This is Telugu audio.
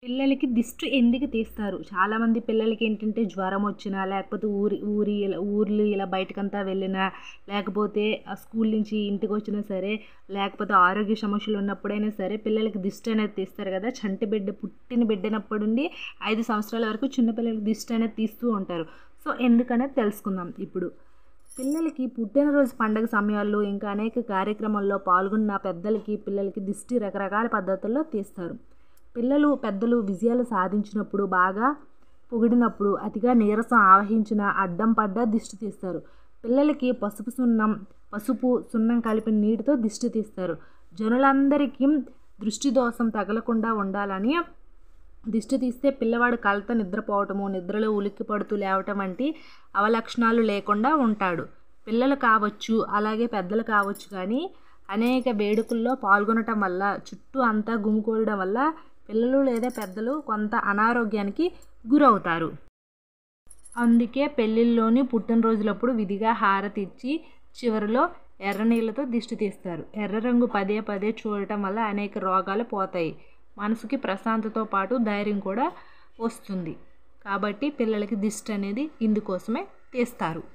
పిల్లలకి దిష్టి ఎందుకు తీస్తారు చాలామంది పిల్లలకి ఏంటంటే జ్వరం వచ్చినా లేకపోతే ఊరి ఊరి ఇలా ఊర్లు ఇలా బయటకంతా వెళ్ళినా లేకపోతే ఆ స్కూల్ నుంచి ఇంటికి వచ్చినా సరే లేకపోతే ఆరోగ్య సమస్యలు ఉన్నప్పుడైనా సరే పిల్లలకి దిష్టి అనేది తీస్తారు కదా చంటి బిడ్డ పుట్టిన బిడ్డనప్పటి నుండి ఐదు సంవత్సరాల వరకు చిన్నపిల్లలకి దిష్టి అనేది తీస్తూ ఉంటారు సో ఎందుకనేది తెలుసుకుందాం ఇప్పుడు పిల్లలకి పుట్టినరోజు పండగ సమయాల్లో ఇంకా అనేక కార్యక్రమాల్లో పాల్గొన్న పెద్దలకి పిల్లలకి దిష్టి రకరకాల పద్ధతుల్లో తీస్తారు పిల్లలు పెద్దలు విజయాలు సాధించినప్పుడు బాగా పొగిడినప్పుడు అతిగా నీరసం ఆవహించిన అడ్డం పడ్డ దిష్టి తీస్తారు పిల్లలకి పసుపు సున్నం పసుపు సున్నం కలిపిన నీటితో దిష్టి తీస్తారు జనులందరికీ దృష్టి దోషం తగలకుండా ఉండాలని దిష్టి తీస్తే పిల్లవాడు కలత నిద్రపోవటము నిద్రలో ఉలిక్కి పడుతూ లేవటం వంటి అవలక్షణాలు లేకుండా ఉంటాడు పిల్లలు కావచ్చు అలాగే పెద్దలు కావచ్చు కానీ అనేక వేడుకల్లో పాల్గొనటం వల్ల చుట్టూ అంతా గుమికూడడం వల్ల పిల్లలు లేదా పెద్దలు కొంత అనారోగ్యానికి గురవుతారు అందుకే పెళ్ళిళ్ళలోని పుట్టినరోజులప్పుడు విధిగా హారతి ఇచ్చి చివరిలో ఎర్ర నీళ్ళతో దిష్టి తీస్తారు ఎర్ర రంగు పదే పదే చూడటం వల్ల అనేక రోగాలు పోతాయి మనసుకి ప్రశాంతతో పాటు ధైర్యం కూడా వస్తుంది కాబట్టి పిల్లలకి దిష్టి అనేది ఇందుకోసమే తీస్తారు